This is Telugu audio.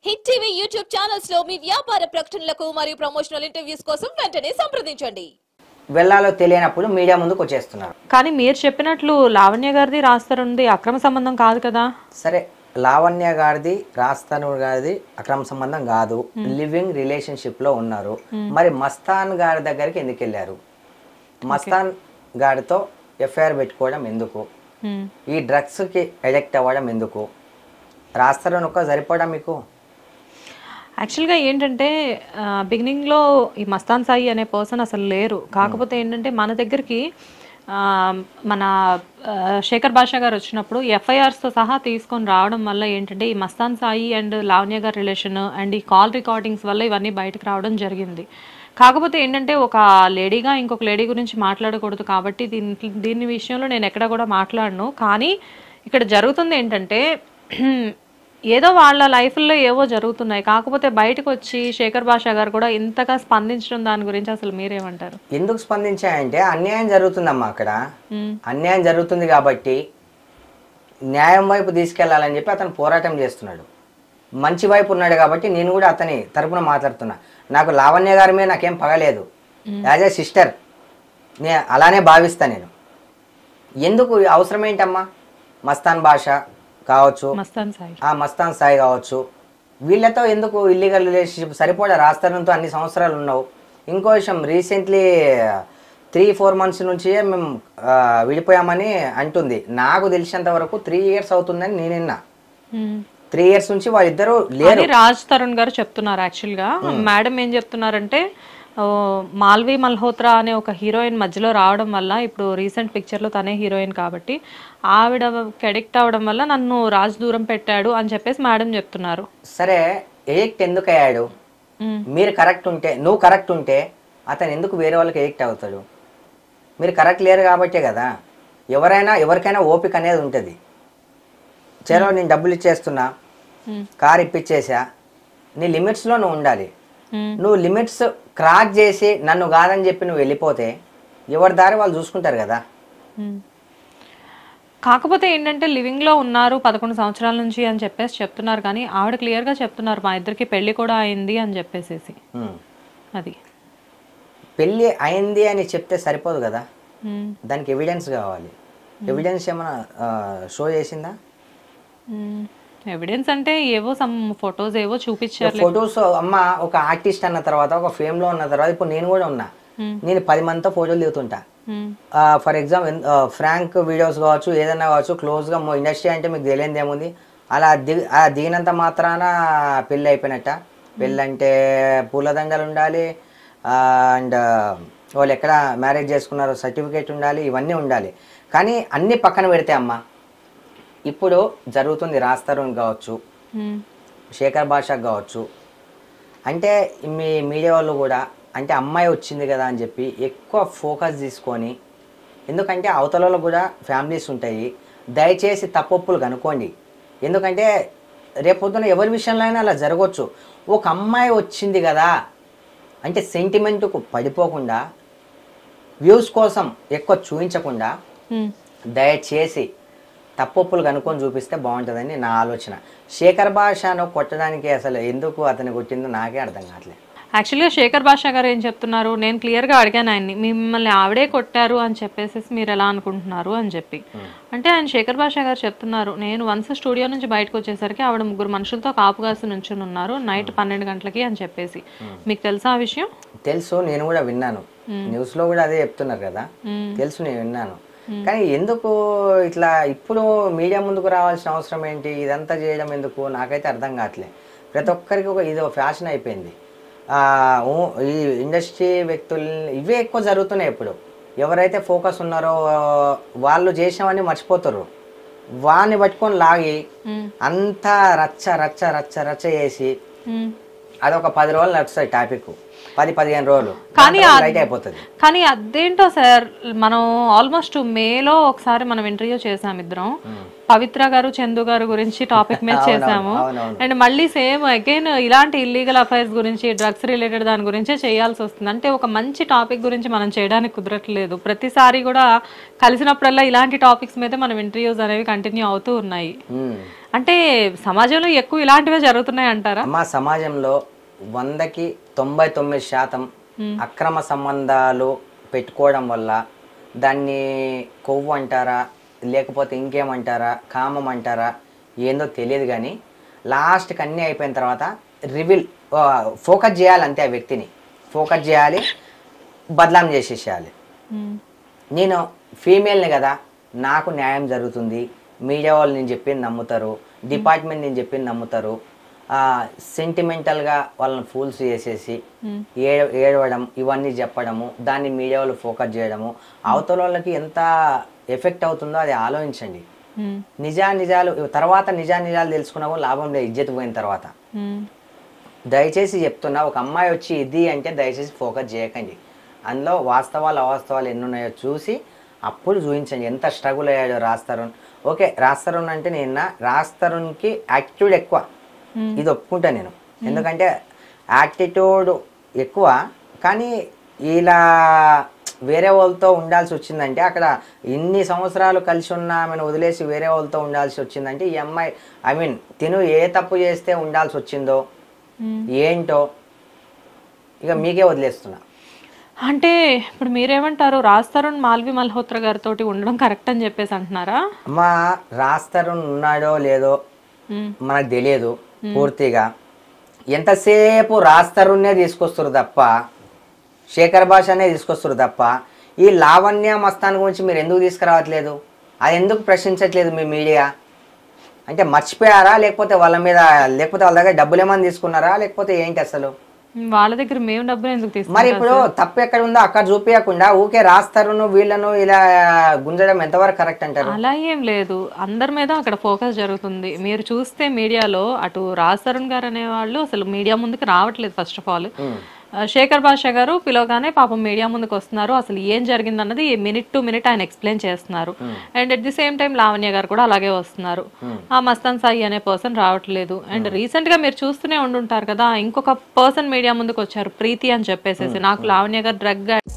హిట్ టీవీ యూట్యూబ్ ఛానల్స్ లో మీ వ్యాపార ప్రకటనలకు మరియు ప్రమోషనల్ ఇంటర్వ్యూస్ కోసం వెంటనే సంప్రదించండి వెళ్ళాలో తెలియనప్పుడు మీడియా ముందుకు వచ్చేస్తున్నారు కానీ మీరు చెప్పినట్లు లావణ్య గారిది రాస్తారుంది అక్రమ సంబంధం కాదు కదా సరే లావణ్య గారిది రాస్తాను గారిది అక్రమ సంబంధం కాదు లివింగ్ రిలేషన్షిప్ లో ఉన్నారు మరి మస్తాన్ గారి దగ్గరికి ఎందుకు వెళ్ళారు మస్తాన్ గారితో ఎఫ్ఐఆర్ పెట్టుకోవడం ఎందుకు హ్మ్. ఈ డ్రగ్స్ కి అడిక్ట్ అవ్వడం ఎందుకు రాస్తారని ఒక్క సరిపోవడం మీకు యాక్చువల్గా ఏంటంటే ఆ, బిగినింగ్లో ఈ మస్తాన్ సాయి అనే పర్సన్ అసలు లేరు కాకపోతే ఏంటంటే మన దగ్గరికి ఆ, మన ఆ, శేఖర్ భాషా గారు వచ్చినప్పుడు ఎఫ్ఐఆర్స్తో సహా తీసుకొని రావడం వల్ల ఏంటంటే ఈ మస్తాన్ సాయి అండ్ లావణ్య గారి రిలేషన్ అండ్ ఈ కాల్ రికార్డింగ్స్ వల్ల ఇవన్నీ బయటకు రావడం జరిగింది కాకపోతే ఏంటంటే ఒక లేడీగా ఇంకొక లేడీ గురించి మాట్లాడకూడదు కాబట్టి దీని దీని విషయంలో నేను ఎక్కడ కూడా మాట్లాడను కానీ ఇక్కడ జరుగుతుంది ఏంటంటే ఏదో వాళ్ళ లైఫ్లో ఏవో జరుగుతున్నాయి కాకపోతే బయటకు వచ్చి శేఖర్ భాషా గారు కూడా ఇంతగా స్పందించడం దాని గురించి అసలు మీరేమంటారు ఎందుకు స్పందించాయంటే అన్యాయం జరుగుతుందమ్మా అక్కడ మ్మ్. అన్యాయం జరుగుతుంది కాబట్టి న్యాయం వైపు తీసుకెళ్లాలని చెప్పి అతను పోరాటం చేస్తున్నాడు మంచి వైపు ఉన్నాడు కాబట్టి నేను కూడా అతని తరపున మాట్లాడుతున్నా నాకు లావణ్య గారి మీద నాకేం పగలేదు యాజ్ ఏ సిస్టర్ నే అలానే భావిస్తా నేను ఎందుకు అవసరం ఏంటమ్మా మస్తాన్ భాష కావచ్చు మస్తాన్ సాయి ఆ మస్తాన్ సాయి కావచ్చు వీళ్ళతో ఎందుకు ఇల్లీగల్ రిలేషన్షిప్ సరిపోడా రాస్తారంతో అన్ని సంవత్సరాలు ఉన్నావు ఇంకో విషయం రీసెంట్లీ త్రీ ఫోర్ మంత్స్ నుంచి మేము ఆ, విడిపోయామని అంటుంది నాకు తెలిసినంత వరకు త్రీ ఇయర్స్ అవుతుందని నేను విన్నా మ్మ్. త్రీ ఇయర్స్ నుంచి వాళ్ళిద్దరూ లేరు అని రాజ్ తరుణ్ గారు చెప్తున్నారు యాక్చువల్గా మేడం ఏం చెప్తున్నారంటే ఓ, మాల్వి మల్హోత్రా అనే ఒక హీరోయిన్ మధ్యలో రావడం వల్ల ఇప్పుడు రీసెంట్ పిక్చర్లో తనే హీరోయిన్ కాబట్టి ఆవిడ అడిక్ట్ అవ్వడం వల్ల నన్ను రాజ్ దూరం పెట్టాడు అని చెప్పేసి మేడం చెప్తున్నారు సరే ఎడిక్ట్ ఎందుకు అయ్యాడు మ్మ్. మీరు కరెక్ట్ ఉంటే నువ్వు కరెక్ట్ ఉంటే అతను ఎందుకు వేరే వాళ్ళకి ఎడిక్ట్ అవుతాడు మీరు కరెక్ట్ లేరు కాబట్టే కదా ఎవరైనా ఎవరికైనా ఓపిక అనేది ఉంటుంది చలో నేను డబ్బులు ఇచ్చేస్తున్నా మ్మ్. కార్ ఇప్పించేసా నీ లిమిట్స్లో నువ్వు ఉండాలి మ్మ్. నువ్వు లిమిట్స్ క్రాస్ చేసి నన్ను కాదని చెప్పి నువ్వు వెళ్ళిపోతే ఎవరి దారి వాళ్ళు చూసుకుంటారు కదా మ్మ్. కాకపోతే ఏంటంటే లివింగ్ లో ఉన్నారు పదకొండు సంవత్సరాల నుంచి అని చెప్పేసి చెప్తున్నారు కానీ ఆవిడ క్లియర్ గా చెప్తున్నారు మా ఇద్దరికి పెళ్లి కూడా అయింది అని చెప్పేసేసి ఉమ్. అది పెళ్ళి అయింది అని చెప్తే సరిపోదు కదా మ్మ్. దానికి ఎవిడెన్స్ కావాలి ఎవిడెన్స్ ఏమైనా షో చేసిందా మ్మ్. ఎవిడెన్స్ అంటే ఏవో సమ్ ఫొటోస్ ఏవో చూపించారు ఫొటోస్ అమ్మ ఒక ఆర్టిస్ట్ అన్న తర్వాత ఒక ఫేమ్ లో ఉన్న తర్వాత ఇప్పుడు నేను కూడా ఉన్నా మ్మ్. నేను పది మందితో ఫోటోలు దిగుతుంటా మ్మ్. ఫర్ ఎగ్జాంపుల్ ఫ్రాంక్ వీడియోస్ కావచ్చు ఏదైనా కావచ్చు క్లోజ్గా ఇండస్ట్రీ అంటే మీకు తెలియదు ఏముంది అలా దిగి అలా దిగినంత మాత్రాన పెళ్ళి అయిపోయినట్ట పెళ్ళి అంటే పూలదండలు ఉండాలి అండ్ వాళ్ళు ఎక్కడ మ్యారేజ్ చేసుకున్నారో సర్టిఫికేట్ ఉండాలి ఇవన్నీ ఉండాలి కానీ అన్ని పక్కన పెడితే అమ్మ ఇప్పుడు జరుగుతుంది రాస్తారుని కావచ్చు మ్మ్. శేఖర్ భాషకు కావచ్చు అంటే మీ మీడియా వాళ్ళు కూడా అంటే అమ్మాయి వచ్చింది కదా అని చెప్పి ఎక్కువ ఫోకస్ తీసుకొని ఎందుకంటే అవతలలో కూడా ఫ్యామిలీస్ ఉంటాయి దయచేసి తప్పొప్పులు కనుక్కోండి ఎందుకంటే రేపొద్దున ఎవరి విషయంలో అయినా అలా జరగవచ్చు ఒక అమ్మాయి వచ్చింది కదా అంటే సెంటిమెంట్కు పడిపోకుండా వ్యూస్ కోసం ఎక్కువ చూపించకుండా మ్మ్. దయచేసి తప్పొప్పులు కనుక్కొని చూపిస్తే బాగుంటుందని నా ఆలోచన శేఖర్ భాషను కొట్టడానికి అసలు ఎందుకు అతను కొట్టిందో నాకే అర్థం కావట్లేదు యాక్చువల్గా శేఖర్ భాషా గారు ఏం చెప్తున్నారు నేను క్లియర్గా అడిగాను ఆయన్ని మిమ్మల్ని ఆవిడే కొట్టారు అని చెప్పేసి మీరు ఎలా అనుకుంటున్నారు అని చెప్పి అంటే ఆయన శేఖర్ భాషా గారు చెప్తున్నారు నేను వన్స్ స్టూడియో నుంచి బయటకు వచ్చేసరికి ఆవిడ ముగ్గురు మనుషులతో కాపు కాసి నుంచుని ఉన్నారు నైట్ పన్నెండు గంటలకి అని చెప్పేసి మీకు తెలుసా ఆ విషయం తెలుసు నేను కూడా విన్నాను న్యూస్లో కూడా అదే చెప్తున్నారు కదా మ్మ్. తెలుసు నేను విన్నాను కానీ ఎందుకు ఇట్లా ఇప్పుడు మీడియా ముందుకు రావాల్సిన అవసరం ఏంటి ఇదంతా చేయడం ఎందుకు నాకైతే అర్థం కావట్లేదు ప్రతి ఒక్కరికి ఒక ఇది ఫ్యాషన్ అయిపోయింది ఆ, ఊ- ఈ ఇండస్ట్రీ వ్యక్తులు ఇవే ఎక్కువ జరుగుతున్నాయి ఇప్పుడు ఎవరైతే ఫోకస్ ఉన్నారో వాళ్ళు చేసినవన్నీ మర్చిపోతారు వాడిని పట్టుకొని లాగి మ్మ్. అంతా రచ్చ రచ్చ రచ్చ రచ్చ చేసి మ్మ్. అదొక పది రోజులు నడుస్తుంది టాపిక్ పది పదిహేను రోజులు కానీ దాని తర్వాత ఆ- రైట్ అయిపోతుంది కానీ అదేంటో సార్ మనం ఆల్మోస్ట్ మేలో ఒకసారి మనం ఇంటర్వ్యూ చేసాం ఇద్దరం పవిత్ర గారు చందు గారు గురించి టాపిక్ మీద చేసాము అవునవును. అండ్ మళ్ళీ సేమ్ అగైన్ ఇలాంటి ఇల్లీగల్ అఫైర్స్ గురించి డ్రగ్స్ రిలేటెడ్ దాని గురించే చేయాల్సి వస్తుంది అంటే ఒక మంచి టాపిక్ గురించి మనం చేయడానికి కుదరట్లేదు ప్రతిసారి కూడా కలిసినప్పుడల్లా ఇలాంటి టాపిక్స్ మీద మనం ఇంటర్వ్యూస్ అనేవి కంటిన్యూ అవుతూ ఉన్నాయి మ్మ్. అంటే సమాజంలో ఎక్కువ ఇలాంటివే జరుగుతున్నాయి అంటారా అమ్మ సమాజంలో వందకి తొంభై తొమ్మిది శాతం అక్రమ సంబంధాలు పెట్టుకోవడం వల్ల దాన్ని కొవ్వు అంటారా లేకపోతే ఇంకేమంటారా కామం అంటారా ఏందో తెలియదు కానీ లాస్ట్కి అన్నీ అయిపోయిన తర్వాత రివిల్ ఫోకస్ చేయాలి అంతే ఆ వ్యక్తిని ఫోకస్ చేయాలి బదలాం చేసేసేయాలి ఉమ్, నేను ఫీమేల్ని కదా నాకు న్యాయం జరుగుతుంది మీడియా వాళ్ళు నేను చెప్పింది నమ్ముతారు డిపార్ట్మెంట్ నేను చెప్పింది నమ్ముతారు సెంటిమెంటల్గా వాళ్ళని ఫూల్స్ చేసేసి ఏ ఏడవడం ఇవన్నీ చెప్పడము దాన్ని మీడియా వాళ్ళు ఫోకస్ చేయడము అవతల వాళ్ళకి ఎంత ఎఫెక్ట్ అవుతుందో అది ఆలోచించండి ఉమ్, నిజా నిజాలు తర్వాత నిజా నిజాలు తెలుసుకున్నా కూడా లాభం లేదు ఇజ్జత్ పోయిన తర్వాత ఉమ్, దయచేసి చెప్తున్నా ఒక అమ్మాయి వచ్చి ఇది అంటే దయచేసి ఫోకస్ చేయకండి అందులో వాస్తవాలు అవాస్తవాలు ఎన్ని ఉన్నాయో చూసి అప్పుడు చూపించండి ఎంత స్ట్రగుల్ అయ్యాడో రాస్తరుణ్ ఓకే రాస్తరుణ్ అంటే నేను రాస్తరుణ్కి యాటిట్యూడ్ ఎక్కువ ఇది ఒప్పుకుంటా నేను ఎందుకంటే యాటిట్యూడ్ ఎక్కువ కానీ ఇలా వేరే వాళ్ళతో ఉండాల్సి వచ్చిందంటే అక్కడ ఇన్ని సంవత్సరాలు కలిసి ఉన్న ఆమెను వదిలేసి వేరే వాళ్ళతో ఉండాల్సి వచ్చిందంటే ఈ అమ్మాయి ఐ మీన్ తిను ఏ తప్పు చేస్తే ఉండాల్సి వచ్చిందో ఉమ్. ఏంటో ఇక మీకే వదిలేస్తున్నా అంటే ఇప్పుడు మీరేమంటారు రాస్తారుణ్ మాల్వి మల్హోత్రా గారితో ఉండడం కరెక్ట్ అని చెప్పేసి అంటున్నారా అమ్మా రాస్తరుణ్ ఉన్నాడో లేదో ఉమ్, మనకు తెలియదు పూర్తిగా ఎంతసేపు రాస్తరుణ్ణే తీసుకొస్తారు తప్ప శేఖర్ భాషనే తీసుకొస్తారు తప్ప ఈ లావణ్య మస్తాన్ గురించి మీరు ఎందుకు తీసుకురావట్లేదు అది ఎందుకు ప్రశ్నించట్లేదు మీ మీడియా అంటే మర్చిపోయారా లేకపోతే వాళ్ళ మీద లేకపోతే వాళ్ళ దగ్గర డబ్బులు ఏమైనా తీసుకున్నారా లేకపోతే ఏంటి అసలు వాళ్ళ దగ్గర మేము డబ్బులు ఎందుకు తీసుకుంటాం మరి ఇప్పుడు తప్పు ఎక్కడ ఉందో అక్కడ చూపించకుండా ఊకే రాస్తారును వీళ్ళను ఇలా గుంజడం ఎంతవరకు కరెక్ట్ అంటారు అలా ఏం లేదు అందరి మీద అక్కడ ఫోకస్ జరుగుతుంది మీరు చూస్తే మీడియాలో అటు రాజ్ తరుణ్ గారు అనేవాళ్ళు అసలు మీడియా ముందుకు రావట్లేదు ఫస్ట్ ఆఫ్ ఆల్ శేఖర్ భాష గారు పిలవగానే పాపం మీడియా ముందుకు వస్తున్నారు అసలు ఏం జరిగింది అన్నది మినిట్ టు మినిట్ ఆయన ఎక్స్ప్లెయిన్ చేస్తున్నారు and at the same time Lavanya గారు కూడా అలాగే వస్తున్నారు ఆ మస్తాన్ సాయి అనే పర్సన్ రావట్లేదు అండ్ రీసెంట్ గా మీరు చూస్తూనే ఉండుంటారు కదా ఇంకొక పర్సన్ మీడియా ముందుకు వచ్చారు ప్రీతి అని చెప్పేసేసి నాకు లావణ్య గారు డ్రగ్